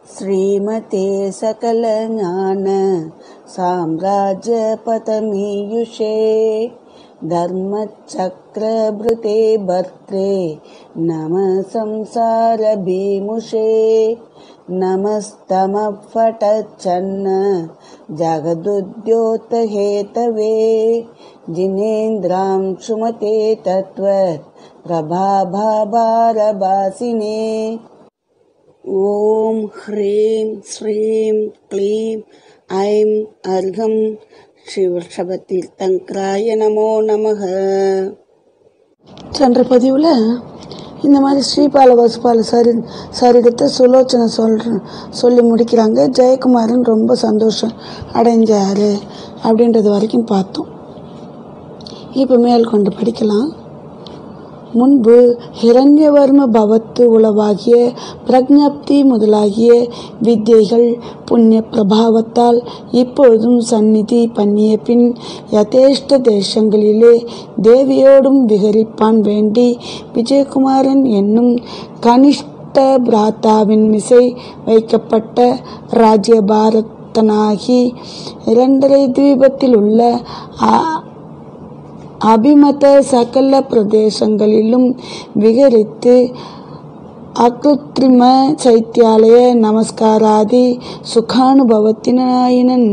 श्रीमते सकलज्ञान साम्राज्यपतमीयुषे धर्मचक्रभृते भर्त्रे नमः संसारभीमुषे नमस्तमः फटच्छन्न जगदुद्योतहेतवे जिनेन्द्रां सुमते तत्त्वत् प्रभाभारभासिने ॐ ह्रीं श्रीं क्लीं ऐं अर्घं சிவஷபத்தீர்த்தங்கராய நமோ நமக சென்ற பதிவில் இந்த மாதிரி ஸ்ரீபால வசுபால சரி சரிதத்தை சுலோச்சனை சொல்ற சொல்லி முடிக்கிறாங்க ஜெயக்குமாரன் ரொம்ப சந்தோஷம் அடைஞ்சாரு அப்படின்றது வரைக்கும் பார்த்தோம் இப்போ மேற்கொண்டு படிக்கலாம் முன்பு ஹிரண்யவர்ம பவத்து உளவாகிய பிரக்ஞப்தி முதலாகிய வித்தியைகள் புண்ணிய பிரபாவத்தால் இப்பொழுதும் சந்நிதி பண்ணிய பின் யதேஷ்ட தேசங்களிலே தேவியோடும் விகரிப்பான் வேண்டி விஜயகுமாரன் என்னும் கனிஷ்ட பிராத்தாவின் மிசை வைக்கப்பட்ட ராஜ்யபாரத்தனாகி இரண்டரை தீபத்தில் உள்ள அ- அபிமத சகல பிரதேசங்களிலும் விகரித்து அகிருத்ரிம சைத்தியாலய நமஸ்காராதி சுகானுபவத்தினாயினன்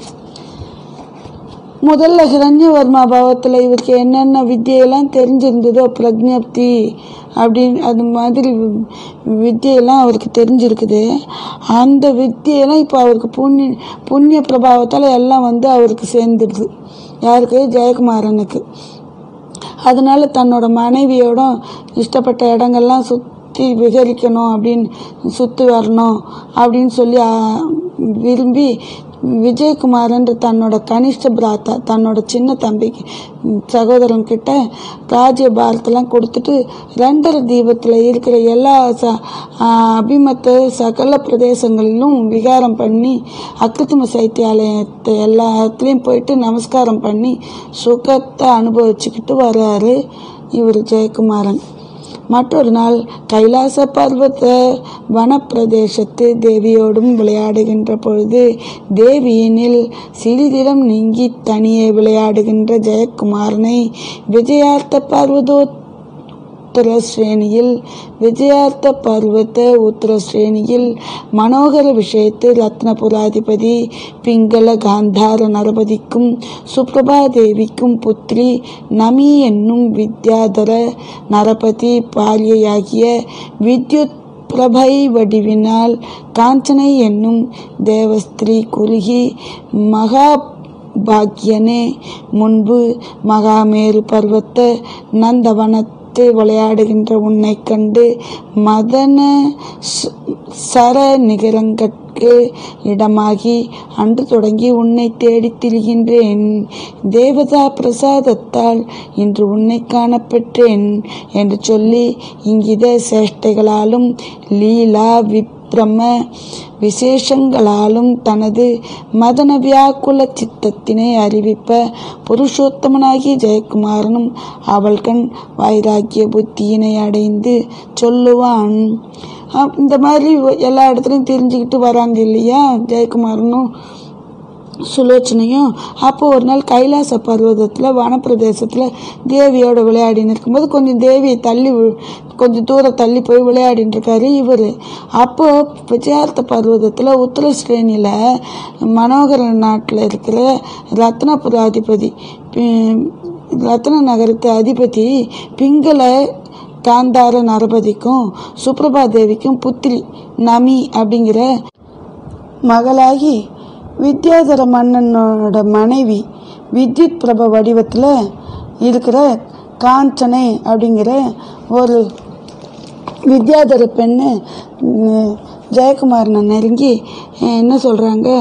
முதல்ல ஹிரண்யவர்மா பாவத்தில் இவருக்கு என்னென்ன வித்தியெல்லாம் தெரிஞ்சிருந்ததோ பிரக்ஞப்தி அப்படின்னு அது மாதிரி வி- வித்தியெல்லாம் அவருக்கு தெரிஞ்சிருக்குது அந்த வித்தியெல்லாம் இப்போ அவருக்கு புண்ணிய புண்ணிய பிரபாவத்தால் எல்லாம் வந்து அவருக்கு சேர்ந்துடுது யாருக்கு ஜெயக்குமாரனுக்கு அதனால தன்னோட மனைவியோட இஷ்டப்பட்ட இடங்கள்லாம் சுற்றி விகரிக்கணும் அப்படின்னு சுற்றி வரணும் அப்படின்னு சொல்லி ஆ, விரும்பி விஜயகுமாரன்ற தன்னோட கனிஷ்ட பிராத்தா தன்னோட சின்ன தம்பிக்கு ம், சகோதரன் கிட்ட ராஜ்ய பாரத்தெல்லாம் கொடுத்துட்டு ரெண்டரை தீபத்தில் இருக்கிற எல்லா ச ஆ, அபிமத்த சகல பிரதேசங்களிலும் விகாரம் பண்ணி அக்கிருத்திம சைத்தியாலயத்தை எல்லா இடத்துலையும் போயிட்டு நமஸ்காரம் பண்ணி சுகத்தை அனுபவிச்சுக்கிட்டு வர்றாரு இவர் ஜெயக்குமாரன் மற்றொரு நாள் கைலாச பர்வத வனப்பிரதேசத்து தேவியோடும் விளையாடுகின்ற பொழுது தேவியினில் சிறிதிடம் நீங்கி தனியே விளையாடுகின்ற ஜெயக்குமாரனை விஜயார்த்த பர்வதோத் உத்தர ஸ்ரேணியில் விஜயார்த்த பர்வத உத்தர ஸ்ரேணியில் மனோகர விஷயத்து ரத்னபுராதிபதி பிங்கள காந்தார நரபதிக்கும் சுப்ரபா தேவிக்கும் புத்திரி நமி என்னும் வித்யாதர நரபதி பாரியையாகிய வித்யுத் பிரபை வடிவினால் காஞ்சனை என்னும் தேவஸ்திரீ குறுகி மகா பாக்யனே முன்பு மகாமேரு பர்வத்த நந்தவனத்து விளையாடுகின்ற உன்னை கண்டு மதன ச- சர நிகரங்கட்கு இடமாகி அன்று தொடங்கி உன்னை தேடித் திரிகின்றேன் தேவதா பிரசாதத்தால் இன்று உன்னை காணப்பெற்றேன் என்று சொல்லி இங்கித சேஷ்டைகளாலும் லீலா விப்ரம விசேஷங்களாலும் தனது மதன வியாக்குல சித்தத்தினை அறிவிப்ப புருஷோத்தமனாகிய ஜெயக்குமாரனும் அவள் கண் வைராக்கிய புத்தியினை அடைந்து சொல்லுவான் அஹ் இந்த மாதிரி எல்லா இடத்துலையும் தெரிஞ்சுக்கிட்டு வராங்க இல்லையா ஜெயக்குமாரனும் சுலோச்சனையும் அப்போ ஒரு நாள் கைலாச பர்வதத்தில் வனப்பிரதேசத்தில் தேவியோட விளையாடின்னு இருக்கும்போது கொஞ்சம் தேவியை தள்ளி வி- கொஞ்சம் தூரம் தள்ளி போய் விளையாடின்னு இருக்காரு இவர் அப்போ விஜயார்த்த பர்வதத்தில் உத்தர ஸ்ரேணியில் மனோகர நாட்டில் இருக்கிற ரத்னபுராதிபதி பி- ரத்ன நகரத்து அதிபதி பிங்கள காந்தார நரபதிக்கும் சுப்ரபா தேவிக்கும் புத்திரி நமி அப்படிங்கிற மகளாகி வித்யாதர மன்னனோட மனைவி வித்யுத் பிரப வடிவத்தில் இருக்கிற காஞ்சனை அப்படிங்கிற ஒரு வித்யாதர பெண்ணு ம், ஜெயக்குமாரனை நெருங்கி அஹ், என்ன சொல்கிறாங்க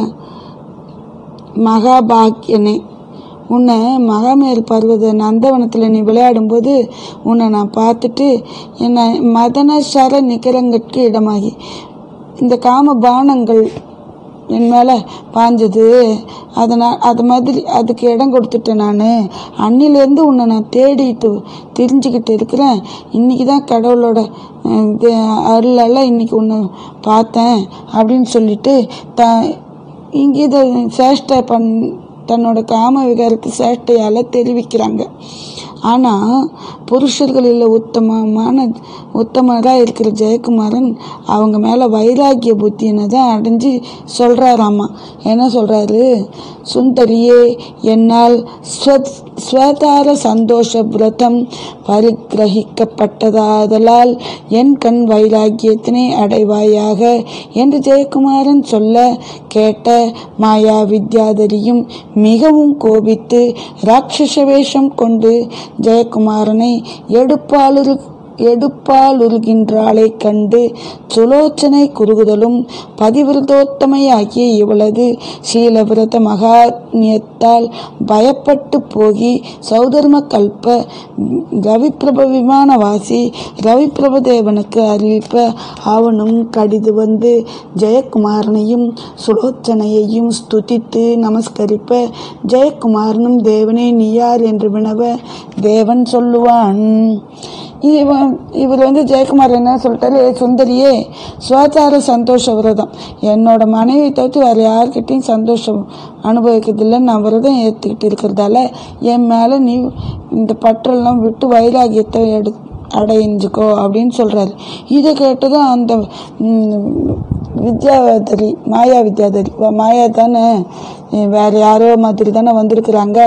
மகாபாக்கியனே உன்னை மகாமேரு பர்வத நந்தவனத்தில் நீ விளையாடும்போது உன்னை நான் பார்த்துட்டு என்னை மதன சர நிகரங்கற்கு இடமாகி இந்த காம பானங்கள் என் மேலே பாஞ்சது அதனால் அது மாதிரி அதுக்கு இடம் கொடுத்துட்டேன் நான் அன்னிலேருந்து உன்னை நான் தேடிட்டு தெரிஞ்சுக்கிட்டு இருக்கிறேன் இன்றைக்கி தான் கடவுளோட அஹ், இது அருளால் இன்னைக்கு உன்னை பார்த்தேன் அப்படின்னு சொல்லிட்டு த இங்கே இதை சேஷ்டை பண் தன்னோட காம விகாரத்து சேஷ்டையால் தெரிவிக்கிறாங்க ஆனால் புருஷர்களில் உத்தமமான உத்தமராக இருக்கிற ஜெயக்குமாரன் அவங்க மேலே வைராக்கிய புத்தியினை தான் அடைஞ்சு சொல்கிறாராமா என்ன சொல்கிறாரு சுந்தரியே என்னால் ஸ்வ- ஸ்வதார சந்தோஷ விரதம் பரிகிரகிக்கப்பட்டதாதலால் என் கண் வைராக்கியத்தினை அடைவாயாக என்று ஜெயக்குமாரன் சொல்ல கேட்ட மாயா வித்யாதரியும் மிகவும் கோபித்து ராட்சச வேஷம் கொண்டு ஜெயக்குமாரனை எடுப்பாலுரு எடுப்பாலுருகின்றாளைக் கண்டு சுலோச்சனை குறுகுதலும் பதிவிரதோத்தமையாகிய இவளது சீலவிரத மகாத்மியத்தால் பயப்பட்டு போகி சௌதர்ம கல்ப ரவிப்பிரப விமானவாசி ரவிப்பிரப தேவனுக்கு அறிவிப்ப அவனும் கடிது வந்து ஜெயக்குமாரனையும் சுலோச்சனையையும் ஸ்துதித்து நமஸ்கரிப்ப ஜெயக்குமாரனும் தேவனே நீ யார் என்று வினவ தேவன் சொல்லுவான் இவன் இவர் வந்து ஜெயக்குமார் என்ன சொல்லிட்டாரு "ஏ சுந்தரியே சுவாச்சார சந்தோஷ விரதம் என்னோட மனைவி தவிர்த்து வேறு யார்கிட்டையும் சந்தோஷம் அனுபவிக்கிறதில்ல நான் விரதம் ஏற்றுக்கிட்டு இருக்கிறதால என் மேலே நீ இந்த பற்றெல்லாம் விட்டு வைராகியத்தை எடு அடைஞ்சுக்கோ அப்படின்னு சொல்கிறாரு இதை கேட்டதும் அந்த ம், வித்யாதரி மாயா வித்யாதரி வ- மாயா தானே வேறு யாரோ மாதிரி தானே வந்திருக்கிறாங்க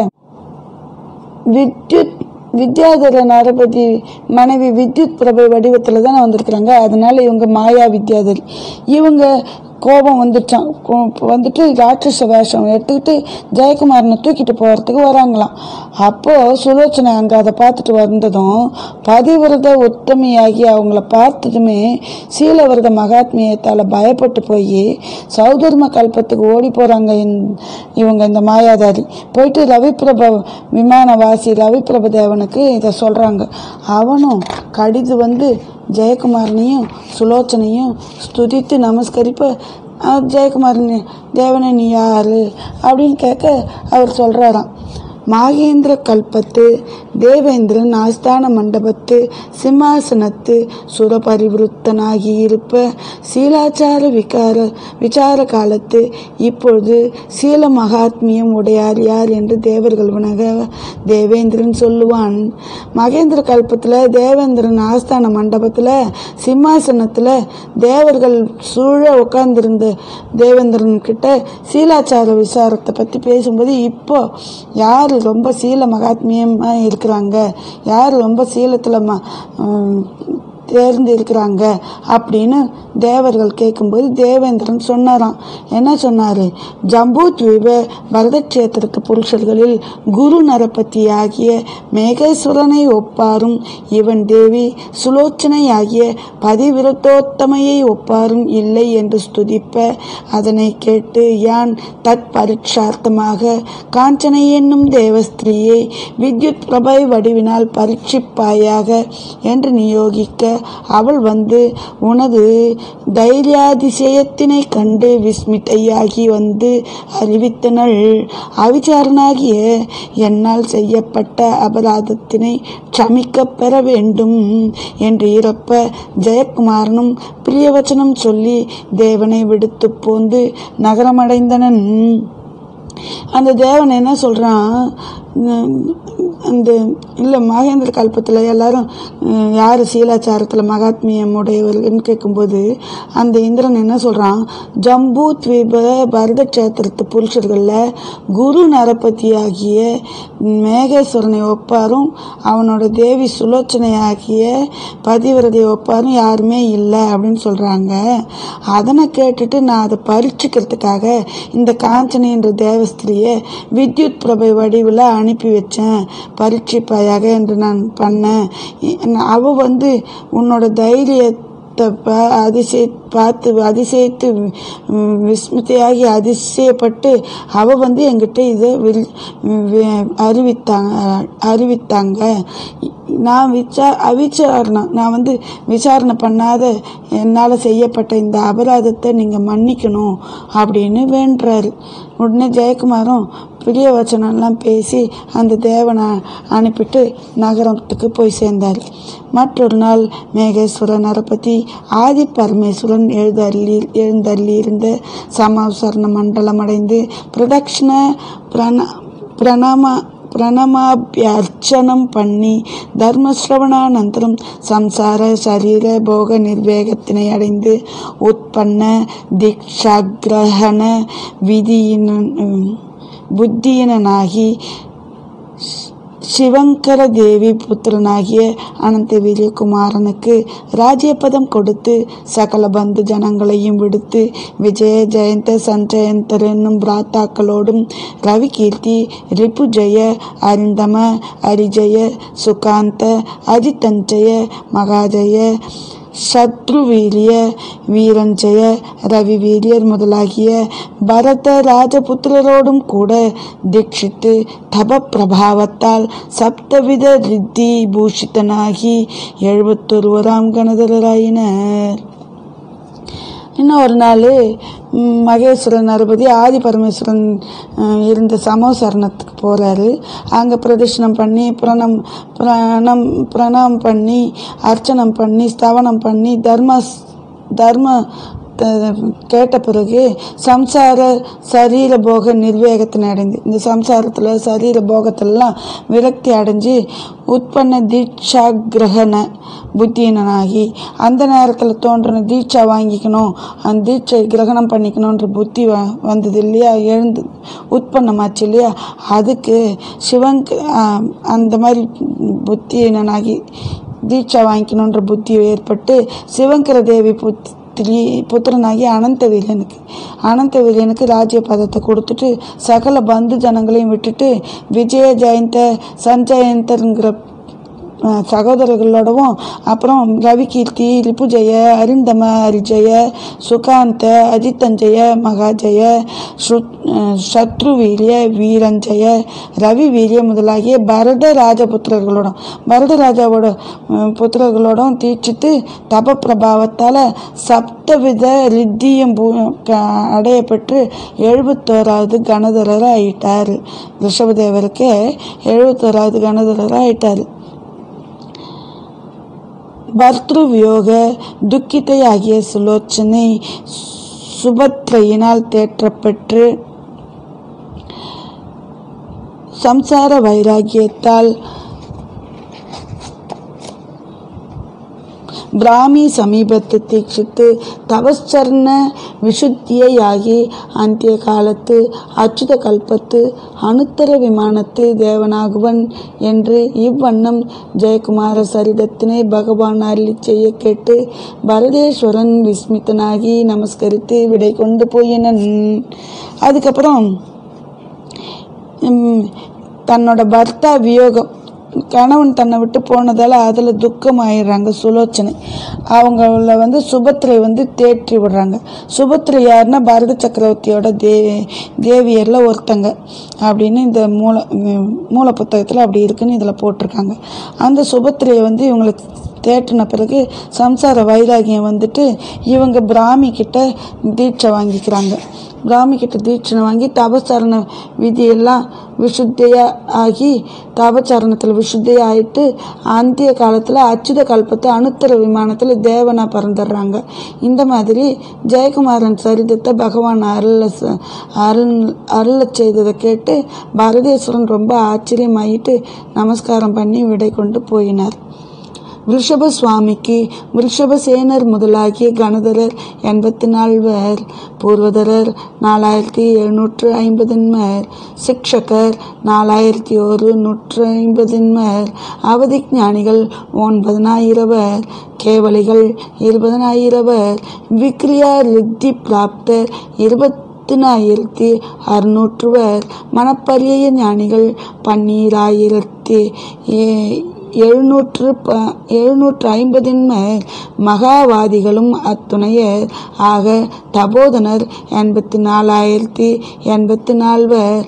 வித்யுத் வித்யாதர நரபதி மனைவி வித்யுத் பிரபை வடிவத்தில் தானே வந்திருக்கிறாங்க அதனால இவங்க மாயா வித்யாதரி இவங்க கோபம் வந்துட்டான் கோ- வந்துட்டு ராட்சச வேஷம் எடுத்துக்கிட்டு ஜெயக்குமாரனை தூக்கிட்டு போகிறதுக்கு வராங்களாம் அப்போது சுலோச்சனை அங்கே அதை பார்த்துட்டு வந்ததும் பதிவிரத உத்தமியாகி அவங்கள பார்த்ததுமே சீலவிரத மகாத்மியத்தால் பயப்பட்டு போய் சௌதர்ம கல்பத்துக்கு ஓடி போகிறாங்க இவங்க இந்த மாயாதாரி போயிட்டு ரவிப்பிரப விமானவாசி ரவிப்பிரப தேவனுக்கு இதை சொல்கிறாங்க அவனும் கடிது வந்து ஜெயக்குமாரனையும் சுலோச்சனையும் ஸ்துதித்து நமஸ்கரிப்ப அஹ் ஜெயக்குமாரன் தேவனை நீ யாரு அப்படின்னு கேட்க அவர் சொல்கிறாராம் மாகேந்திர கல்பத்து தேவேந்திரன் ஆஸ்தான மண்டபத்து சிம்மாசனத்து சுரபரிவிருத்தனாகி இருப்ப சீலாச்சார விகார விசார காலத்து இப்பொழுது சீல மகாத்மியம் உடையார் யார் என்று தேவர்கள் வினக தேவேந்திரன் சொல்லுவான் மகேந்திர கல்பத்தில் தேவேந்திரன் ஆஸ்தான மண்டபத்தில் சிம்மாசனத்தில் தேவர்கள் சூழ உட்கார்ந்திருந்த தேவேந்திரன் கிட்ட சீலாச்சார விசாரத்தை பற்றி பேசும்போது இப்போ யார் ரொம்ப சீல மகாத்மியமாக இருக்கிறாங்க யார் ரொம்ப சீலத்தில் ம உம், தேர்ந்து இருக்கிறாங்க அப்படின்னு தேவர்கள் கேட்கும்போது தேவேந்திரன் சொன்னாராம் என்ன சொன்னார் ஜம்பூ தீப பரதக்ஷேத்திரத்து புருஷர்களில் குரு நரபதி ஆகிய மேகேஸ்வரனை ஒப்பாரும் இவன் தேவி சுலோச்சனை ஆகிய பதிவிரத்தோத்தமையை ஒப்பாரும் இல்லை என்று ஸ்துதிப்ப அதனை கேட்டு யான் தத் பரீட்சார்த்தமாக காஞ்சனை என்னும் தேவஸ்திரியை வித்யுத் பிரபை வடிவினால் பரீட்சிப்பாயாக என்று நியோகிக்க அவள் வந்து உனது தைரியாதிசயத்தினை கண்டு விஸ்மித்தையாகி வந்து அறிவித்தனள் அவிச்சாரனாகிய என்னால் செய்யப்பட்ட அபராதத்தினை க்ஷமிக்கப் பெற வேண்டும் என்று இறப்ப ஜெயக்குமாரனும் பிரியவச்சனம் சொல்லி தேவனை விடுத்து போந்து நகரமடைந்தனன் அந்த தேவன் என்ன சொல்கிறான் அந்த இல்லை மகேந்திர கல்பத்தில் எல்லாரும் அஹ், யார் சீலாச்சாரத்தில் மகாத்மியம் உடையவர்கள்னு கேட்கும்போது அந்த இந்திரன் என்ன சொல்கிறான் ஜம்பூ த்வீப பரதக்ஷேத்திரத்து புருஷர்களில் குரு நரபதி ஆகிய மேகேஸ்வரனை ஒப்பாரும் அவனோட தேவி சுலோச்சனை ஆகிய பதிவிரதை ஒப்பாரும் யாருமே இல்லை அப்படின்னு சொல்கிறாங்க அதனை கேட்டுட்டு நான் அதை பரீட்சிக்கிறதுக்காக இந்த காஞ்சனைன்ற தேவஸ்திரியை வித்யுத் பிரபை வடிவில் அனுப்பி வச்சேன் பரீட்சிப்பாயாக என்று நான் பண்ணேன் இ- அவ வந்து உன்னோட தைரியத்தை ப அதிசயத்தை பார்த்து அதிசயித்து ம், விஸ்மிதையாகி அதிசயப்பட்டு அவ வந்து என்கிட்ட இதை வில் வி- அறிவித்தாங்க அறிவித்தாங்க நான் விசா அவிச்சாரணம் நான் வந்து விசாரணை பண்ணாத என்னால் செய்யப்பட்ட இந்த அபராதத்தை நீங்கள் மன்னிக்கணும் அப்படின்னு வேண்டுறாரு உடனே ஜெயக்குமாரும் பிரிய வச்சனம்லாம் பேசி அந்த தேவனை அனுப்பிட்டு நகரத்துக்கு போய் சேர்ந்தார் மற்றொரு நாள் மேகேஸ்வர நரபதி ஆதி பரமேஸ்வரன் எழுதள்ளி எழுந்தள்ளி இருந்த சமாசரண மண்டலம் அடைந்து பிரதக்ஷண பிரண பிரணாம பிரணமாபியர்ச்சனம் பண்ணி தர்மஸ்ரவணானந்தரம் சம்சார சரீர போக நிர்வேகத்தினை அடைந்து உற்பன்ன தீக்ஷாகிரகண விதியின புத்தியினனாகி சிவங்கர தேவி புத்திரனாகிய அனந்த வீரியகுமாரனுக்கு ராஜ்யபதம் கொடுத்து சகல பந்து ஜனங்களையும் விடுத்து விஜய ஜெயந்த சஞ்சயந்தர் என்னும் பிராத்தாக்களோடும் ரவி கீர்த்தி ரிபுஜய அரிந்தம அரிஜய சுகாந்த அஜிதஞ்சய மகாஜய சத்ருவீரிய வீரஞ்சய ரவிவீரியர் முதலாகிய பரத ராஜபுத்திரரோடும் கூட தீட்சித்து தப பிரபாவத்தால் சப்தவித ரித்தி பூஷிதனாகி எழுபத்தொருவராம் கணதராயினர் இன்னும் ஒரு நாள் ம், மகேஸ்வரன் நரபதி ஆதி பரமேஸ்வரன் அஹ், இருந்த சமோசரணத்துக்கு போகிறாரு அங்கே பிரதட்சணம் பண்ணி பிரணம் பிரணம் பிரணாம் பண்ணி அர்ச்சனம் பண்ணி ஸ்தவனம் பண்ணி தர்ம தர்ம த- கேட்ட பிறகு சம்சார சரீர போக நிர்வேகத்தினை அடைந்து இந்த சம்சாரத்தில் சரீர போகத்திலலாம் விரக்தி அடைஞ்சு உற்பன்ன தீட்சா கிரகண புத்தியினனாகி அந்த நேரத்தில் தோன்றின தீட்சா வாங்கிக்கணும் அந்த தீட்சை கிரகணம் பண்ணிக்கணுன்ற புத்தி வ வந்தது இல்லையா எழுந்து உற்பன்னமாச்சு இல்லையா அதுக்கு சிவங்க ஆஹ், அந்த மாதிரி புத்தியினனாகி தீட்சா வாங்கிக்கணுன்ற புத்தி ஏற்பட்டு சிவங்கர தேவி புத்திரி புத்திரனாகி அனந்தவீரனுக்கு அனந்தவீரனுக்கு ராஜ்ய பதத்தை கொடுத்துட்டு சகல பந்து ஜனங்களையும் விட்டுட்டு விஜய ஜெயந்த சஞ்சயந்தருங்கிற அஹ், சகோதரர்களோடவும் அப்புறம் ரவிகீர்த்தி ரிபுஜய அரிந்தம அரிஜய சுகாந்த அஜித்தஞ்சய மகாஜய ஸ்ரு- அஹ், சத்ருவீரிய வீரஞ்சய ரவி வீரிய முதலாகிய பரத ராஜபுத்திரர்களோடும் பரத ராஜாவோட அஹ், புத்திரர்களோடும் தீட்சித்து தப பிரபாவத்தால் சப்தவித ரித்தியம் பூ க- அடையப்பெற்று எழுபத்தோராவது கணதரர் ஆயிட்டார் ரிஷபதேவருக்கு எழுபத்தோராவது கணதரர் ஆயிட்டார் பர்த்ருவியோக துக்கிதையாகிய சுலோச்சனை சுபத்ரையினால் தேற்றப்பெற்று சம்சார வைராகியத்தால் பிராமி சமீபத்து தீட்சித்து தவச்சரண விசுத்தியாகி அந்திய காலத்து அச்சுத கல்பத்து அனுத்தர விமானத்து தேவனாகுவன் என்று இவ்வண்ணம் ஜெயக்குமார சரிதத்தினை பகவான் அருளி செய்ய கேட்டு பரதேஸ்வரன் விஸ்மித்தனாகி நமஸ்கரித்து விடை கொண்டு போயினன் அதுக்கப்புறம் உம், தன்னோட பர்த்தா வியோகம் கணவன் தன்னை விட்டு போனதால் அதில் துக்கம் ஆயிடுறாங்க சுலோச்சனை அவங்கள வந்து சுபத்ரை வந்து தேற்றி விடுறாங்க சுபத்ரை யாருன்னா பரத சக்கரவர்த்தியோட தே தேவியரில் ஒருத்தங்க அப்படின்னு இந்த மூல உம், மூல புத்தகத்தில் அப்படி இருக்குன்னு இதில் போட்டிருக்காங்க அந்த சுபத்ரையை வந்து இவங்களுக்கு தேற்றின பிறகு சம்சார வைராகியம் வந்துட்டு இவங்க பிராமி கிட்ட தீட்சை வாங்கிக்கிறாங்க பிராமி கிட்ட தீட்சை வாங்கி தபசரண விதியெல்லாம் விசுத்தியா ஆகி தபச்சரணத்தில் விசுத்தியா ஆயிட்டு அந்திய காலத்தில் அச்சுத கல்பத்தை அணுத்தர விமானத்தில் தேவனா பறந்துடுறாங்க இந்த மாதிரி ஜெயக்குமாரன் சரிதத்தை பகவான் அருள ச- அருள் அருள செய்ததை கேட்டு பரதேஸ்வரன் ரொம்ப ஆச்சரியமாயிட்டு நமஸ்காரம் பண்ணி விடை கொண்டு போயினார் விருஷப சுவாமிக்கு விருஷபசேனர் முதலாகிய கணதரர் எண்பத்தி நால்வர் பூர்வதரர் நாலாயிரத்தி எழுநூற்று ஐம்பதின்மர் சிக்ஷகர் நாலாயிரத்தி ஒரு நூற்று ஐம்பதின்மர் அவதிஞானிகள் ஒன்பதனாயிரவர் கேவலிகள் இருபதனாயிரவர் விக்ரியா ரித்தி பிராப்தர் இருபத்தினாயிரத்தி அறுநூற்றுவர் மணப்பரிய ஞானிகள் பன்னீராயிரத்தி ஏ- எழுநூற்று ப எழுநூற்று ஐம்பதின் மேல் மகாவாதிகளும் அத்துணையர் ஆக தபோதனர் எண்பத்தி நாலாயிரத்தி எண்பத்தி நால்வர்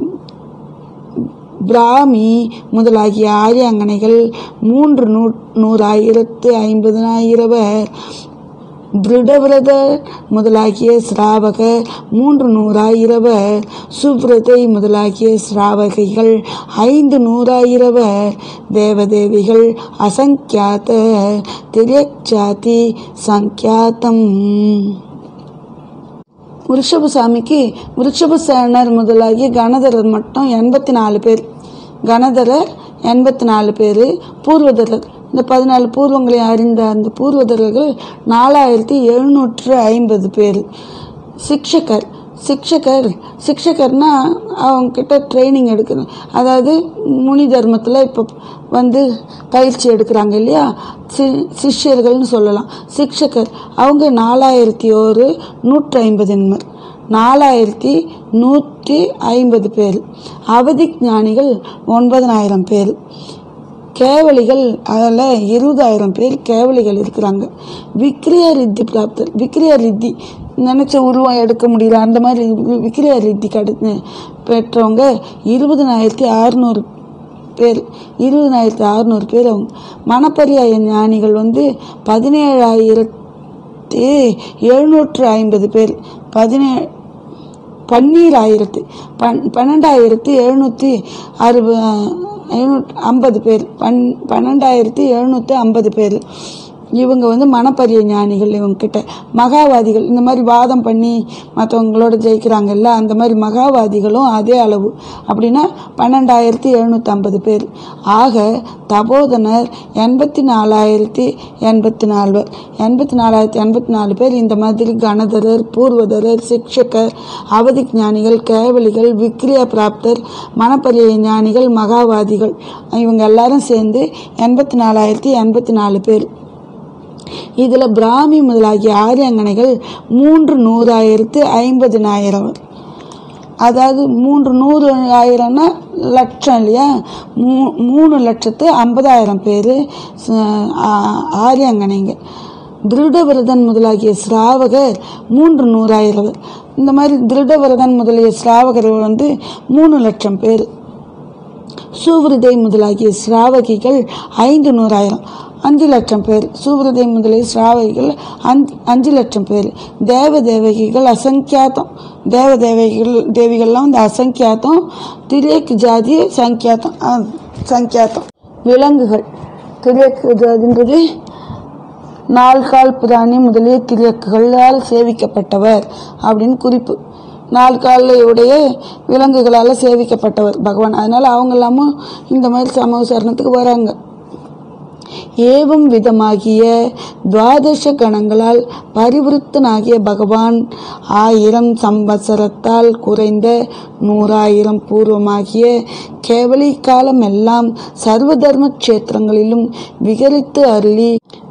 பிராமி முதலாகிய ஆரியாங்கனைகள் மூன்று நூ நூறாயிரத்து ஐம்பதனாயிரவர் திருடவிரதர் முதலாகிய சிராவகர் மூன்று நூறாயிரவர் சுப்ரதை முதலாகிய சிராவகைகள் ஐந்து நூறாயிரவர் தேவதேவிகள் அசங்கியாத திரியக்ஜாதி சங்கியாத்தம் விருஷபசாமிக்கு விருஷபசேனர் முதலாகிய கணதரர் மட்டும் எண்பத்தி நாலு பேர் கணதரர் எண்பத்தி நாலு பேர் பூர்வதரர் இந்த பதினாலு பூர்வங்களை அறிந்த அந்த பூர்வதரர்கள் நாலாயிரத்தி எழுநூற்று ஐம்பது பேர் சிக்ஷகர் சிக்ஷகர் சிக்ஷகர்னா அவங்கக்கிட்ட ட்ரைனிங் எடுக்கணும் அதாவது முனி தர்மத்தில் இப்போ வந்து பயிற்சி எடுக்கிறாங்க இல்லையா சி சிஷ்யர்கள்னு சொல்லலாம் சிக்ஷகர் அவங்க நாலாயிரத்தி ஒரு நூற்றி ஐம்பதின்மர் நாலாயிரத்தி நூற்றி ஐம்பது பேர் அவதி ஞானிகள் ஒன்பதனாயிரம் பேர் கேவலிகள் அதில் இருபதாயிரம் பேர் கேவலிகள் இருக்கிறாங்க விக்ரிய ரித்தி பிராப்தர் விக்ரிய ரித்தி நினச்ச உருவம் எடுக்க முடியல அந்த மாதிரி வி- விக்ரிய ரித்தி கடு பெற்றவங்க இருபதனாயிரத்தி அறுநூறு பேர் இருபதனாயிரத்தி அறுநூறு பேர் அவங்க மணப்பரியாய ஞானிகள் வந்து பதினேழாயிரத்தி எழுநூற்று ஐம்பது பேர் பதினேழு பன்னீராயிரத்து பன் பன்னெண்டாயிரத்தி எழுநூற்றி அறுப எழுநூற்றி ஐம்பது பேர் பன் பன்னெண்டாயிரத்தி எழுநூற்றி ஐம்பது பேர் இவங்க வந்து மனப்பரிய ஞானிகள் இவங்கக்கிட்ட மகாவாதிகள் இந்த மாதிரி வாதம் பண்ணி மற்றவங்களோட ஜெயிக்கிறாங்கல்ல அந்த மாதிரி மகாவாதிகளும் அதே அளவு அப்படின்னா பன்னெண்டாயிரத்தி எழுநூற்றி ஐம்பது பேர் ஆக தபோதனர் எண்பத்தி நாலாயிரத்தி எண்பத்தி நாலு எண்பத்தி நாலாயிரத்தி எண்பத்தி நாலு பேர் இந்த மாதிரி கணதரர் பூர்வதரர் சிக்ஷகர் அவதி ஞானிகள் கேவலிகள் விக்ரிய பிராப்தர் மனப்பரிய ஞானிகள் மகாவாதிகள் இவங்க எல்லாரும் சேர்ந்து எண்பத்தி நாலாயிரத்தி எண்பத்தி நாலு பேர் இதில் பிராமி முதலாகிய ஆரியங்கனைகள் மூன்று நூறாயிரத்து ஐம்பதினாயிரம் அதாவது மூன்று நூறு ஆயிரம்னா லட்சம் இல்லையா மூ மூணு லட்சத்து ஐம்பதாயிரம் பேர் ஆரியங்கனைங்க திருடவிரதன் முதலாகிய சிராவகர் மூன்று நூறாயிரம் இந்த மாதிரி திருடவிரதன் முதலிய சிராவகர்கள் வந்து மூணு லட்சம் பேர் சூவிரதை முதலாகிய சிராவகிகள் ஐந்து நூறாயிரம் அஞ்சு லட்சம் பேர் சூவிரதை முதலிய சிராவகிகள் அஞ்சு அஞ்சு லட்சம் பேர் தேவ தேவகிகள் அசங்கியாத்தம் தேவ தேவகிகள் தேவிகள்லாம் வந்து அசங்கியாத்தம் திரியக்கு ஜாதி சங்கியாத்தம் ஆ, சங்கியாத்தம் விலங்குகள் திரியக்கு ஜாதின்றது நால்கால் பிராணி முதலிய திரியக்குகளால் சேவிக்கப்பட்டவர் அப்படின்னு குறிப்பு நாலு காலில் உடைய விலங்குகளால் சேவிக்கப்பட்டவர் பகவான் அதனால அவங்க எல்லாமும் இந்த மாதிரி சமூக சரணத்துக்கு வராங்க ஏவம் விதமாகிய துவாதச கணங்களால் பரிவிருத்தனாகிய பகவான் ஆயிரம் சம்பத்சரத்தால் குறைந்த நூறாயிரம் பூர்வமாகிய கேவலி காலம் எல்லாம் சர்வ தர்ம கஷேத்திரங்களிலும் விகரித்து அருளி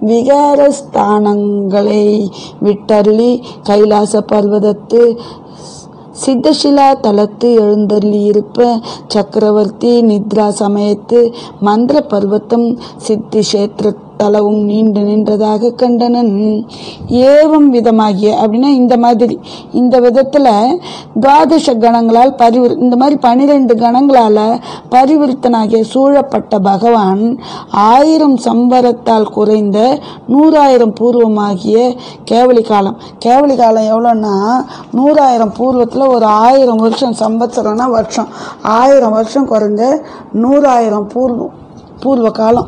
விகாரஸ்தானங்களை விட்டருளி கைலாச பர்வதத்து சித்தசிலா தலத்து எழுந்தருளியிருப்ப சக்கரவர்த்தி நித்ரா சமயத்து மந்திர பர்வத்தம் சித்தி கஷேத்திர தலவும் நீண்டு நின்றதாக கண்டனன் ஏவம் விதமாகிய அப்படின்னா இந்த மாதிரி இந்த விதத்தில் துவாதச கணங்களால் பரிவிரு இந்த மாதிரி பனிரெண்டு கணங்களால் பரிவிருத்தனாகிய சூழப்பட்ட பகவான் ஆயிரம் சம்பரத்தால் குறைந்த நூறாயிரம் பூர்வமாகிய கேவலி காலம் கேவலி காலம் எவ்வளோன்னா நூறாயிரம் பூர்வத்தில் ஒரு ஆயிரம் வருஷம் சம்பத்சரம்னா வருஷம் ஆயிரம் வருஷம் குறைஞ்ச நூறாயிரம் பூர்வ பூர்வ காலம்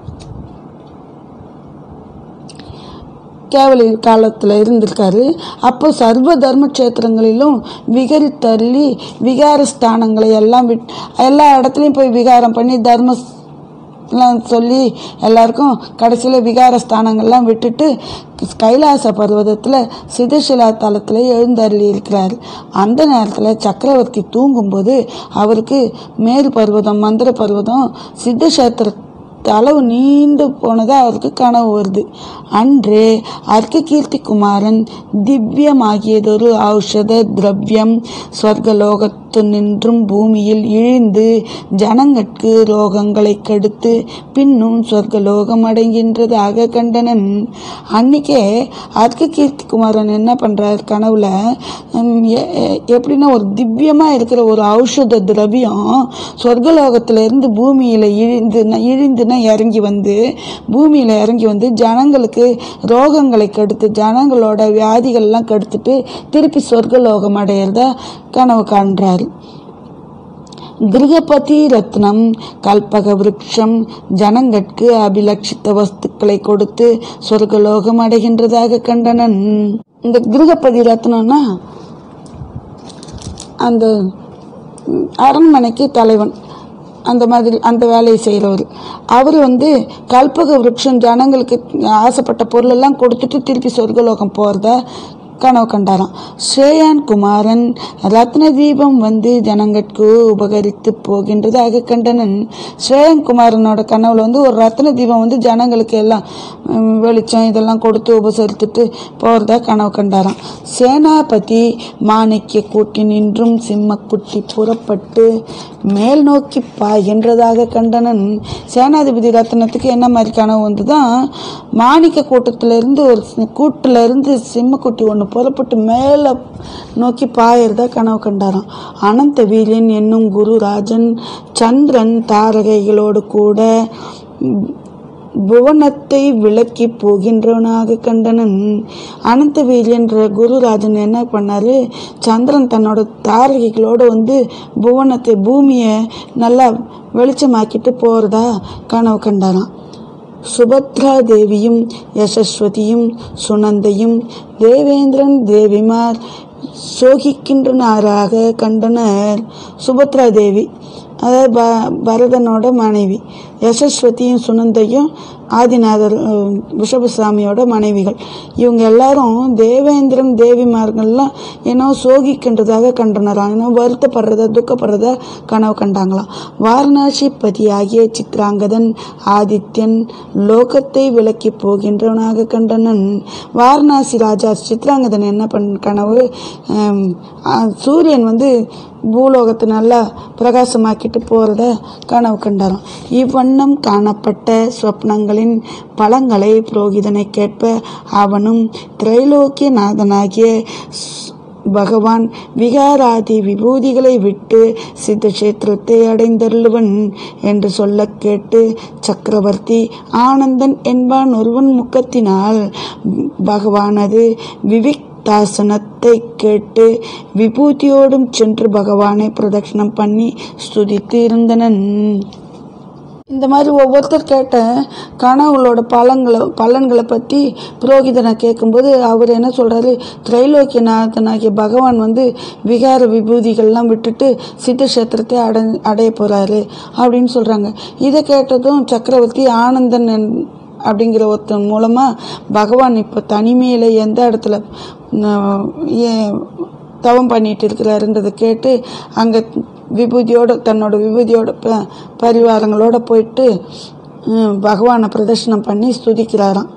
கேவலி காலத்தில் இருந்திருக்காரு அப்போ சர்வ தர்ம கஷேத்திரங்களிலும் விகரித்தள்ளி விகார ஸ்தானங்களை எல்லாம் விட் எல்லா இடத்துலையும் போய் விகாரம் பண்ணி தர்ம எல்லாம் சொல்லி எல்லாருக்கும் கடைசியில் விகார ஸ்தானங்கள்லாம் விட்டுட்டு கைலாச பர்வதத்தில் சிதசிலா தலத்தில் எழுந்தருளி இருக்கிறார் அந்த நேரத்தில் சக்கரவர்த்தி தூங்கும்போது அவருக்கு மேரு பர்வதம் மந்திர பர்வதம் சித்தக்ஷேத்திர அளவு நீண்டு போனதாக அவருக்கு கனவு வருது அன்று அர்க்க கீர்த்தி குமாரன் திவ்யமாகியதொரு ஔஷத திரவியம் ஸ்வர்கலோகத்து நின்றும் பூமியில் இழிந்து ஜனங்கட்கு ரோகங்களை கெடுத்து பின்னும் சொர்க்கலோகம் அடைகின்றதாக கண்டனன் அன்னைக்கே அர்க்க கீர்த்தி குமாரன் என்ன பண்றார் கனவுல உம், எ- எ- எப்படின்னா ஒரு திவ்யமா இருக்கிற ஒரு ஔஷத திரவியம் சொர்க்கலோகத்துல இருந்து பூமியில இழிந்து இழிந்துனா இறங்கி வந்து பூமியில இறங்கி வந்து ஜனங்களுக்கு ரோகங்களை கெடுத்து ஜனங்களோட வியாதிகள்லாம் கெடுத்துட்டு திருப்பி சொர்க்கலோகம் அடையிறத கனவு காண்றாரு கிரகபதி ரத்னம் கல்பக விருட்சம் ஜனங்கட்கு அபிலட்சித்த வஸ்துக்களை கொடுத்து சொர்க்கலோகம் அடைகின்றதாக கண்டனன் இந்த கிரகபதி ரத்னம்னா அந்த ம், அரண்மனைக்கு தலைவன் அந்த மாதிரி அந்த வேலையை செய்கிறவர் அவர் வந்து கல்பக விருட்சம் ஜனங்களுக்கு ஆசைப்பட்ட பொருளெல்லாம் கொடுத்துட்டு திருப்பி சொர்க்கலோகம் போகிறத கனவு கண்டாராம் ஸ்ரேயான் குமாரன் ரத்ன தீபம் வந்து ஜனங்கட்கு உபகரித்து போகின்றதாக கண்டனன் ஸ்ரேயான் குமாரனோட கனவுல வந்து ஒரு ரத்ன தீபம் வந்து ஜனங்களுக்கு எல்லாம் ம், வெளிச்சம் இதெல்லாம் கொடுத்து உபசரித்துட்டு போகிறதா கனவு கண்டாராம் சேனாபதி மாணிக்க கூட்டி நின்றும் சிம்மக்குட்டி புறப்பட்டு மேல் நோக்கி பாய்கின்றதாக கண்டனன் சேனாதிபதி ரத்னத்துக்கு என்ன மாதிரி கனவு வந்து தான் மாணிக்க கூட்டத்திலிருந்து ஒரு சி- கூட்டுல இருந்து சிம்மக்குட்டி ஒன்று புறப்பட்டு மேலே நோக்கி பாயறதா கனவு கண்டாராம் அனந்த வீரியன் என்னும் குருராஜன் சந்திரன் தாரகைகளோடு கூட ம், புவனத்தை விளக்கி போகின்றவனாக கண்டனன் அனந்த வீரியன்ற குருராஜன் என்ன பண்ணாரு சந்திரன் தன்னோட தாரகைகளோட வந்து புவனத்தை பூமியை நல்லா வெளிச்சமாக்கிட்டு போறதா கனவு கண்டாராம் சுபத்ரா தேவியும் யசஸ்வதியும் சுனந்தையும் தேவேந்திரன் தேவிமார் சோகிக்கின்றனாராக கண்டனர் சுபத்ரா தேவி அதாவது ப பரதனோட மனைவி யசஸ்வதியும் சுனந்தையும் ஆதிநாதர் அஹ், ரிஷபசாமியோட மனைவிகள் இவங்க எல்லாரும் தேவேந்திரன் தேவிமார்கள்லாம் ஏன்னோ சோகிக்கின்றதாக கண்டனராம் ஏன்னோ வருத்தப்படுறத துக்கப்படுறத கனவு கண்டாங்களாம் வாரணாசி பதியாகிய சித்ராங்கதன் ஆதித்யன் லோகத்தை விளக்கி போகின்றவனாக கண்டனன் வாரணாசி ராஜா சித்ராங்கதன் என்ன பண் கனவு ஹம், ஆ, சூரியன் வந்து பூலோகத்தை நல்லா பிரகாசமாக்கிட்டு போகிறத கனவு கண்டாராம் இவ்வண்ணம் காணப்பட்ட ஸ்வப்னங்களின் பலங்களை புரோகிதனை கேட்ப அவனும் திரைலோக்கிய நாதனாகிய ஸ்- பகவான் விகாராதி விபூதிகளை விட்டு சித்த கஷேத்திரத்தை அடைந்தருளுவன் என்று சொல்ல கேட்டு சக்கரவர்த்தி ஆனந்தன் என்பான் ஒருவன் முக்கத்தினால் பகவானது விவிக் தாசனத்தை கேட்டு விபூதியோடும் சென்று பகவானை பிரதட்சணம் பண்ணி ஸ்துதித்து இருந்தனன் இந்த மாதிரி ஒவ்வொருத்தர் கேட்ட கனவுகளோட பலன்களை பலன்களை பற்றி புரோகிதனை கேட்கும்போது அவர் என்ன சொல்கிறாரு திரைலோக்கியநாதனாகிய பகவான் வந்து விகார விபூதிகள்லாம் விட்டுட்டு சித்த கஷேத்திரத்தை அடை அடைய போகிறாரு அப்படின்னு சொல்கிறாங்க இதை கேட்டதும் சக்கரவர்த்தி ஆனந்தன் என்- அப்படிங்கிற ஒருத்தன் மூலமாக பகவான் இப்போ தனிமையில் எந்த இடத்துல ந- ஏ- தவம் பண்ணிட்டு இருக்கிறாருன்றதை கேட்டு அங்கே விபூதியோட தன்னோட விபூதியோட ப பரிவாரங்களோட போயிட்டு ம், பகவானை பிரதர்ஷனம் பண்ணி ஸ்துதிக்கிறாராம்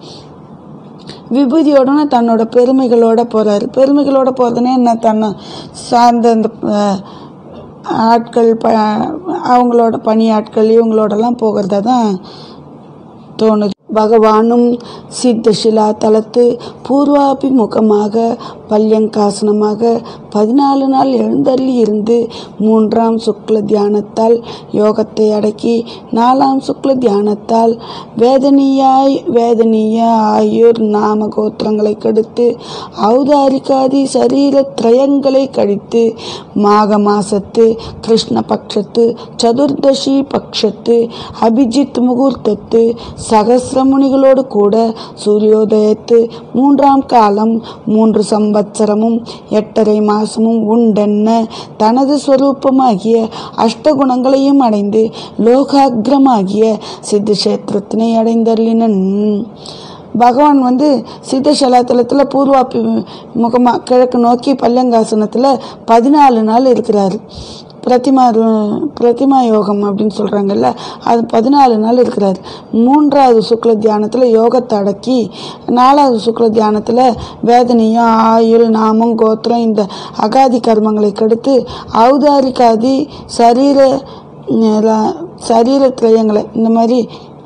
விபூதியோடன தன்னோட பெருமைகளோட போறாரு பெருமைகளோட போறதுனே என்ன தன்னை சார்ந்த இந்த அஹ், ஆட்கள் ப அவங்களோட பணியாட்கள் இவங்களோடலாம் போகிறதா தான் தோணுது பகவானும் சித்தசிலா தலத்து பூர்வாபிமுகமாக பல்யங்காசனமாக பதினாலு நாள் எழுந்தள்ளி இருந்து மூன்றாம் சுக்ல தியானத்தால் யோகத்தை அடக்கி நாலாம் சுக்ல தியானத்தால் வேதனீயாய் வேதனீய ஆயுர் நாம கோத்திரங்களை கெடுத்து ஔதாரிகாதி சரீர திரயங்களை கழித்து மாக மாசத்து கிருஷ்ண பட்சத்து சதுர்தசி பட்சத்து அபிஜித் முகூர்த்தத்து சகசிரமுனிகளோடு கூட சூரியோதயத்து மூன்றாம் காலம் மூன்று சம்பத்சரமும் எட்டரை மாசமும் உண்டென்ன தனது ஸ்வரூபமாகிய அஷ்டகுணங்களையும் அடைந்து லோகாகிரமாகிய சித்தக்ஷேத்திரத்தினை அடைந்தருளினன் பகவான் வந்து சித்தசலாத்தலத்தில் பூர்வாப்பி முகமாக கிழக்கு நோக்கி பல்லங்காசனத்தில் பதினாலு நாள் இருக்கிறாரு பிரதிமா பிரதிமா யோகம் அப்படின்னு சொல்கிறாங்கல்ல அது பதினாலு நாள் இருக்கிறார் மூன்றாவது சுக்ல தியானத்தில் யோகத்தை அடக்கி நாலாவது சுக்ல தியானத்தில் வேதனையும் ஆயுள் நாமம் கோத்திரம் இந்த அகாதி கர்மங்களை கெடுத்து ஔதாரிகாதி சரீர ல- சரீர திரயங்களை இந்த மாதிரி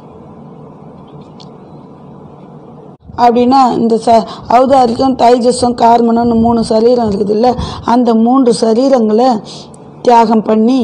அப்படின்னா இந்த ச ஔதாரிக்கம் தைஜஸம் கார்மனம்னு மூணு சரீரம் இருக்குது இல்லை அந்த மூன்று சரீரங்களை தியாகம் பண்ணி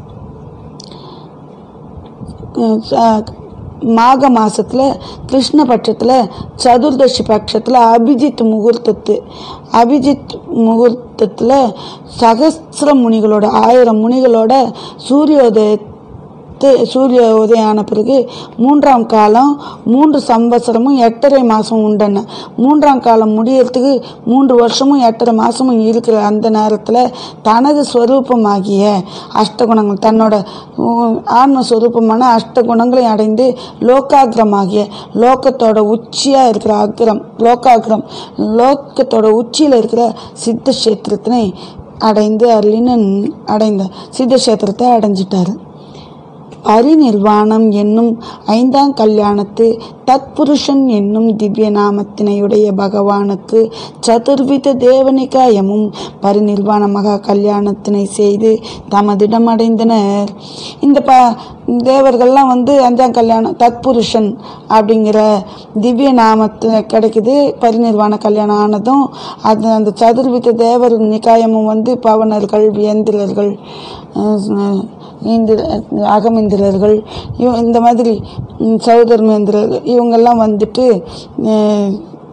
அஹ் ச- மாக மாசத்தில் கிருஷ்ணபட்சத்தில் சதுர்தசி பட்சத்தில் அபிஜித் முகூர்த்தத்து அபிஜித் முகூர்த்தத்தில் சகஸ்ர முனிகளோட ஆயிரம் முனிகளோட சூரியோதயத்து சூரிய உதயம் ஆன பிறகு மூன்றாம் காலம் மூன்று சம்பத்சரமும் எட்டரை மாதம் உண்டன மூன்றாம் காலம் முடியறதுக்கு மூன்று வருஷமும் எட்டரை மாதமும் இருக்கிற அந்த நேரத்தில் தனது ஸ்வரூபமாகிய அஷ்டகுணங்கள் தன்னோட உம், ஆன்மஸ்வரூபமான அஷ்டகுணங்களையும் அடைந்து லோகாகிரமாகிய லோகத்தோட உச்சியாக இருக்கிற அக்ரம் லோகாகிரம் லோகத்தோட உச்சியில் இருக்கிற சித்த கஷேத்திரத்தினை அடைந்து அருளின்னு அடைந்த சித்த கஷேத்திரத்தை அடைஞ்சிட்டாரு பரிநிர்வாணம் என்னும் ஐந்தாம் கல்யாணத்து தத்புருஷன் என்னும் திவ்ய நாமத்தினையுடைய பகவானுக்கு சதுர்வித தேவனிகாயமும் பரிநிர்வாண மகா கல்யாணத்தினை செய்து தமதிடம் அடைந்தனர் இந்த ப தேவர்கள்லாம் வந்து அஞ்சாம் கல்யாணம் தத்புருஷன் அப்படிங்கிற திவ்ய நாமத்து கிடைக்குது பரிநிர்வாண கல்யாணம் ஆனதும் அது அந்த சதுர்வித தேவர் நிகாயமும் வந்து பவனர்கள் வேந்திரர்கள் அஹ், இந்திர அகமிந்திரர்கள் இவ இந்த மாதிரி ம், சௌதர்மேந்திரர்கள் இவங்கெல்லாம் வந்துட்டு அஹ்,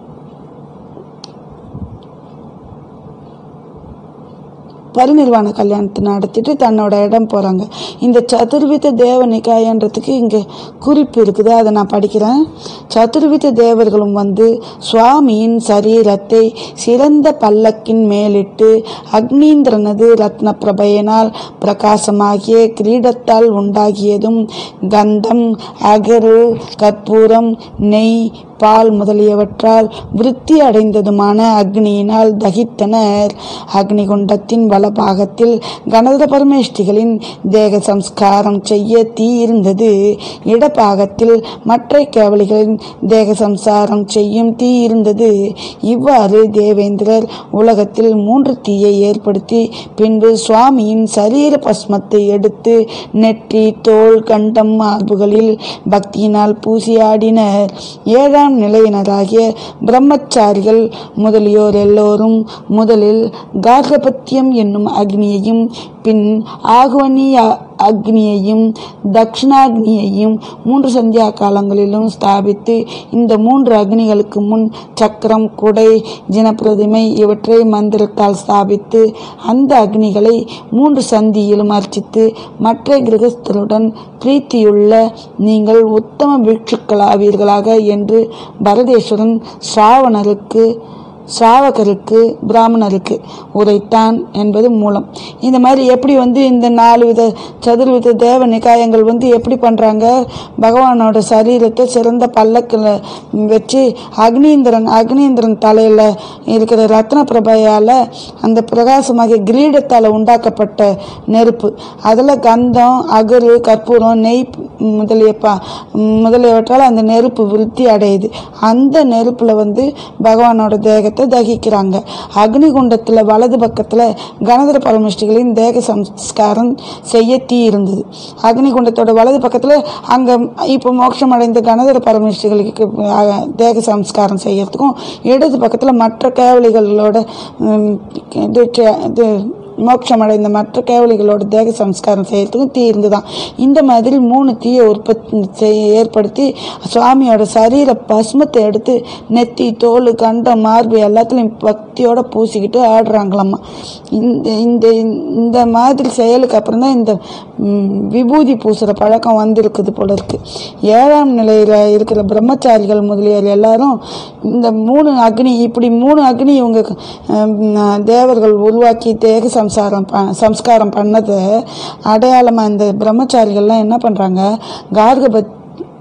பரிநிர்வாண கல்யாணத்தை நடத்திட்டு தன்னோட இடம் போகிறாங்க இந்த சதுர்வித தேவ நிகாயன்றதுக்கு இங்கே குறிப்பு இருக்குது அதை நான் படிக்கிறேன் சதுர்வித தேவர்களும் வந்து சுவாமியின் சரீரத்தை சிறந்த பல்லக்கின் மேலிட்டு அக்னீந்திரனது ரத்ன பிரபையினால் பிரகாசமாகிய கிரீடத்தால் உண்டாகியதும் கந்தம் அகரு கற்பூரம் நெய் பால் முதலியவற்றால் விருத்தி அடைந்ததுமான அக்னியினால் தகித்தனர் அக்னிகுண்டத்தின் வலபாகத்தில் கணதர பரமேஷ்டிகளின் தேக சம்ஸ்காரம் செய்ய தீ இருந்தது இடபாகத்தில் மற்ற கேவலிகளின் தேக சம்சாரம் செய்யும் தீ இருந்தது இவ்வாறு தேவேந்திரர் உலகத்தில் மூன்று தீயை ஏற்படுத்தி பின்பு சுவாமியின் சரீர பஸ்மத்தை எடுத்து நெற்றி தோள் கண்டம் மார்புகளில் பக்தியினால் பூசி ஆடினர் ஏழாம் நிலையினராகிய பிரம்மச்சாரிகள் முதலியோர் எல்லோரும் முதலில் கார்கபத்தியம் என்னும் அக்னியையும் பின் ஆகுவனி அ- அக்னியையும் தக்ஷணாக்னியையும் மூன்று சந்தியா காலங்களிலும் ஸ்தாபித்து இந்த மூன்று அக்னிகளுக்கு முன் சக்கரம் குடை ஜினப்பிரதிமை இவற்றை மந்திரத்தால் ஸ்தாபித்து அந்த அக்னிகளை மூன்று சந்தியிலும் அர்ச்சித்து மற்ற கிரகஸ்தருடன் பிரீத்தியுள்ள நீங்கள் உத்தம பிக்ஷுக்களாவீர்களாக என்று பரதேஸ்வரன் ஸ்ராவணருக்கு சாவகருக்கு பிராமணருக்கு உரைத்தான் என்பது மூலம் இந்த மாதிரி எப்படி வந்து இந்த நாலு வித சதுர்வித தேவ நிகாயங்கள் வந்து எப்படி பண்ணுறாங்க பகவானோட சரீரத்தை சிறந்த பல்லக்கில் வச்சு அக்னீந்திரன் அக்னீந்திரன் தலையில் இருக்கிற ரத்ன பிரபையால் அந்த பிரகாசமாகிய கிரீடத்தால் உண்டாக்கப்பட்ட நெருப்பு அதில் கந்தம் அகரு கற்பூரம் நெய் முதலிய ப முதலியவற்றால் அந்த நெருப்பு விருத்தி அடையுது அந்த நெருப்பில் வந்து பகவானோட தேகத்தை தகிக்கிறாங்க அக்னிகுண்டத்தில் வலது பக்கத்தில் கணதர பரமஷ்டிகளின் தேக சம்ஸ்காரம் செய்ய தீ இருந்தது அக்னிகுண்டத்தோட வலது பக்கத்தில் அங்கே இப்போ மோட்சம் அடைந்த கணதர பரமஷ்டிகளுக்கு அஹ், தேக சம்ஸ்காரம் செய்யறதுக்கும் இடது பக்கத்தில் மற்ற கேவலிகளோட உம், இது இது மோட்சம் அடைந்த மற்ற கேவலிகளோட தேக சம்ஸ்காரம் செய்யறதுக்கும் தீ இருந்துதான் இந்த மாதிரி மூணு தீயை உற்பத்தி செய்ய ஏற்படுத்தி சுவாமியோட சரீர பஸ்மத்தை எடுத்து நெத்தி தோல் கண்டம் மார்பு எல்லாத்துலேயும் பக்தியோட பூசிக்கிட்டு ஆடுறாங்களாம்மா இந்த இந்த இந்த மாதிரி செயலுக்கு அப்புறம் தான் இந்த ம், விபூதி பூசுகிற பழக்கம் வந்திருக்குது போல இருக்கு ஏழாம் நிலையில் இருக்கிற பிரம்மச்சாரிகள் முதலியார் எல்லாரும் இந்த மூணு அக்னி இப்படி மூணு அக்னி இவங்க ஹம், தேவர்கள் உருவாக்கி தேக சம்சாரம் ப சம்ஸ்காரம் பண்ணது அடையாளமாக இந்த பிரம்மச்சாரிகள்லாம் என்ன பண்ணுறாங்க கார்கபத்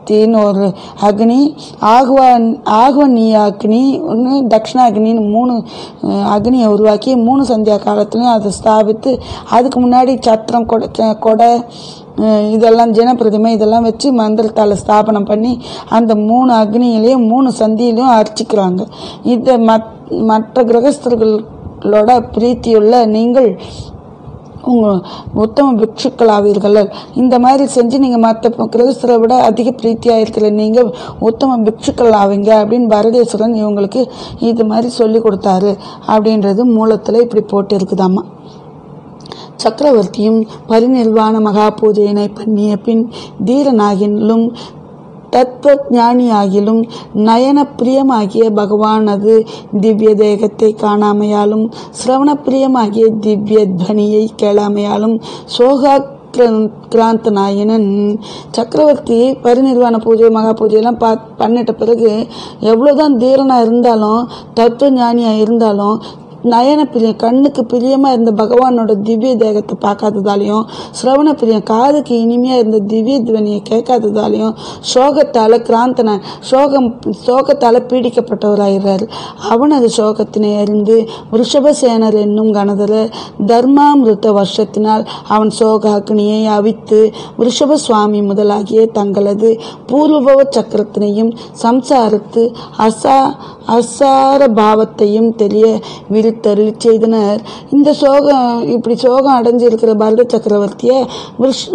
சக்தின்னு ஒரு அக்னி ஆகுவா ஆகுவனீய அக்னி ஒன்று தக்ஷணாக்னின்னு மூணு அஹ், அக்னியை உருவாக்கி மூணு சந்தியா காலத்துலையும் அதை ஸ்தாபித்து அதுக்கு முன்னாடி சத்திரம் கொடை ச- கொடை அஹ், இதெல்லாம் ஜனப்பிரதிமை இதெல்லாம் வச்சு மந்திரத்தால் ஸ்தாபனம் பண்ணி அந்த மூணு அக்னியிலையும் மூணு சந்தியிலையும் அர்ச்சிக்கிறாங்க இதை மத் மற்ற கிரகஸ்தர்களோட பிரீத்தியுள்ள நீங்கள் உங்கள் உத்தம பிக்ஷுக்கள் ஆவீர்கள் இந்த மாதிரி செஞ்சு நீங்கள் மற்ற கிரகஸ்தரை விட அதிக பிரீத்தியாக இருக்கிற நீங்கள் உத்தம பிக்ஷுக்கள் ஆவீங்க அப்படின்னு பரதேஸ்வரன் இவங்களுக்கு இது மாதிரி சொல்லி கொடுத்தாரு அப்படின்றது மூலத்தில் இப்படி போட்டு இருக்குதாம்மா சக்கரவர்த்தியும் பரிநிர்வாண மகா பூஜையினை பண்ணிய பின் தீரனாகிலும் தத்துவ ஞானியாகிலும் நயன பிரியமாகிய பகவானது திவ்ய தேகத்தை காணாமையாலும் சிரவண பிரியமாகிய திவ்ய துவனியை கேளாமையாலும் சோகா கிராந்த நாயனன் சக்கரவர்த்தி பரிநிர்வாண பூஜை மகா பூஜையெல்லாம் பா பண்ணிட்ட பிறகு எவ்வளோதான் தீரனாக இருந்தாலும் தத்துவ ஞானியாக இருந்தாலும் நயன பிரியம் கண்ணுக்கு பிரியமாக இருந்த பகவானோட திவ்ய தேகத்தை பார்க்காததாலையும் சிரவண பிரியம் காதுக்கு இனிமையாக இருந்த திவ்ய துவனியை கேட்காததாலையும் சோகத்தால் கிராந்தன சோகம் சோகத்தால் பீடிக்கப்பட்டவராகிறார் அவனது சோகத்தினை அறிந்து ரிஷபசேனர் என்னும் கணதர தர்மாமிருத்த வருஷத்தினால் அவன் சோக அக்னியை அவித்து ரிஷப சுவாமி முதலாகிய தங்களது பூர்வபவ சக்கரத்தினையும் சம்சாரத்து அசா அசார பாவத்தையும் தெரிய விரித்தருளி செய்தனர் இந்த சோகம் இப்படி சோகம் அடைஞ்சிருக்கிற பரத சக்கரவர்த்தியை விருஷ்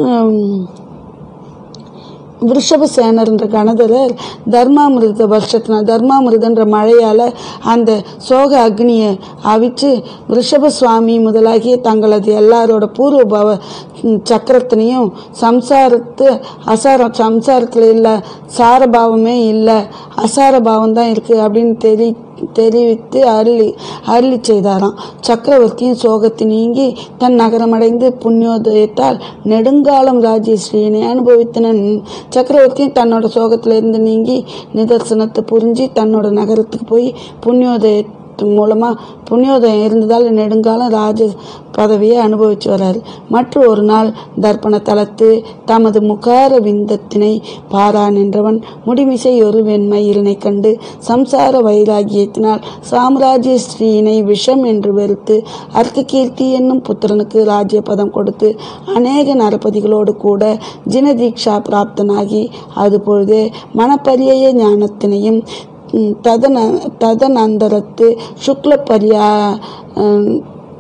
விருஷபசேனர்ன்ற கணதரர் தர்மாமிருத வருஷத்தின தர்மாமிருதன்ற மழையால் அந்த சோக அக்னியை அவிச்சு ரிஷப சுவாமி முதலாகிய தங்களது எல்லாரோட பூர்வ பவ சக்கரத்தினையும் சம்சாரத்து அசாரம் சம்சாரத்தில் இல்லை சாரபாவமே இல்லை அசார பாவம் தான் இருக்குது அப்படின்னு தெரி தெரிவித்து அருளி அருளி செய்தாராம் சக்கரவர்த்தியின் சோகத்தை நீங்கி தன் நகரமடைந்து புண்ணியோதயத்தால் நெடுங்காலம் ராஜேஸ்வரியினை அனுபவித்தனன் சக்கரவர்த்தியும் தன்னோட சோகத்திலிருந்து நீங்கி நிதர்சனத்தை புரிஞ்சு தன்னோட நகரத்துக்கு போய் புண்ணியோதய மூலமாக புண்ணியோதயம் இருந்ததால் நெடுங்காலம் ராஜ பதவியை அனுபவிச்சு வராரு மற்ற ஒரு நாள் தர்ப்பண தலத்து தமது முகார விந்தத்தினை பாரா நின்றவன் முடிமிசை ஒரு வெண்மயிலினை கண்டு சம்சார வைராகியத்தினால் சாம்ராஜ்ய ஸ்ரீயினை விஷம் என்று வெறுத்து அர்க்க கீர்த்தி என்னும் புத்திரனுக்கு ராஜ்ய பதம் கொடுத்து அநேக நரபதிகளோடு கூட ஜினதீக்ஷா பிராப்தனாகி அதுபொழுதே மனப்பரிய ஞானத்தினையும் ம், ததன ததனந்தரத்து சுக்ல பரியா ம்,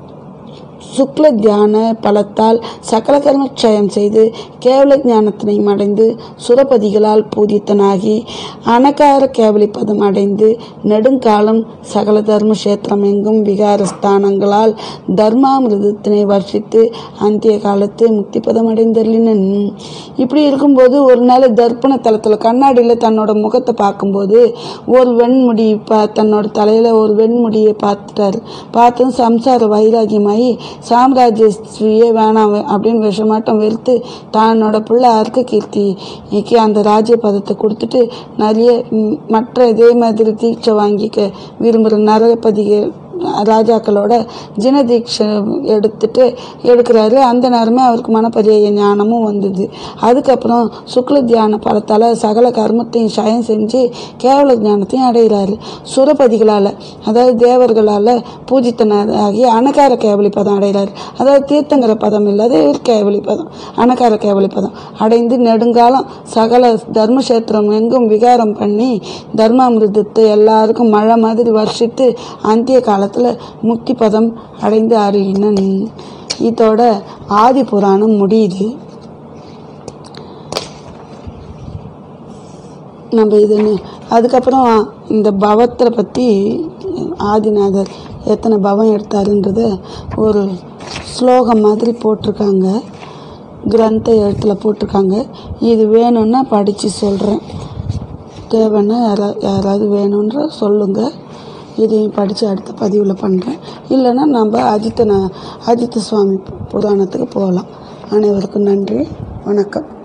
சுக்ல தியான பலத்தால் சகல கர்மக்ஷயம் செய்து கேவல ஞானத்தினை அடைந்து சுரபதிகளால் பூஜித்தனாகி அனகார கேவலி பதம் அடைந்து நெடுங்காலம் சகல தர்ம கஷேத்திரம் எங்கும் விகாரஸ்தானங்களால் தர்மாமிருதத்தினை வர்ஷித்து அந்திய காலத்து முக்தி பதம் அடைந்தருளினன் இப்படி இருக்கும்போது ஒரு நாள் தர்ப்பண தலத்தில் கண்ணாடியில் தன்னோட முகத்தை பார்க்கும்போது ஒரு வெண்முடி பா தன்னோட தலையில் ஒரு வெண்முடியை பார்த்துட்டாரு பார்த்தும் சம்சார வைராகியமாகி சாம்ராஜ்யஸ்ரீயே வேணாம் அப்படின்னு விஷமாட்டம் வெறுத்து தன்னோட பிள்ளை அர்க்க கீர்த்திக்கு அந்த ராஜ்ய பதத்தை கொடுத்துட்டு நிறைய ம், மற்ற இதே மாதிரி தீட்சை வாங்கிக்க விரும்புகிற நரபதிகள் ராஜாக்களோட ஜினதீட்சை எடுத்துட்டு எடுக்கிறாரு அந்த நேரமே அவருக்கு மனப்பரிய ஞானமும் வந்தது அதுக்கப்புறம் சுக்ல தியான பலத்தால் சகல கர்மத்தையும் சயம் செஞ்சு கேவல ஞானத்தையும் அடைகிறாரு சுரபதிகளால் அதாவது தேவர்களால் பூஜித்தனாகி அனகார கேவலி பதம் அடைகிறாரு அதாவது தீர்த்தங்கர பதம் இல்லாத ஒரு கேவலி பதம் அனகார கேவலி பதம் அடைந்து நெடுங்காலம் சகல தர்மக்ஷேத்திரம் எங்கும் விகாரம் பண்ணி தர்மாமிருதத்தை எல்லாருக்கும் மழை மாதிரி வருஷித்து அந்திய காலத்தில் முக்தி பதம் அடைந்து அருகினன் இதோட ஆதி புராணம் முடியுது நம்ம இது அதுக்கப்புறம் இந்த பவத்தை பற்றி ஆதிநாதர் எத்தனை பவம் எடுத்தாருன்றத ஒரு ஸ்லோகம் மாதிரி போட்டிருக்காங்க கிரந்த எழுத்தில் போட்டிருக்காங்க இது வேணும்னா படித்து சொல்கிறேன் தேவைன்னா யாரா யாராவது வேணுன்ற சொல்லுங்கள் இதையும் படித்து அடுத்த பதிவில் பண்ணுறேன் இல்லைன்னா நம்ம அஜித்த ந- அஜித்த சுவாமி புராணத்துக்கு போகலாம் அனைவருக்கும் நன்றி வணக்கம்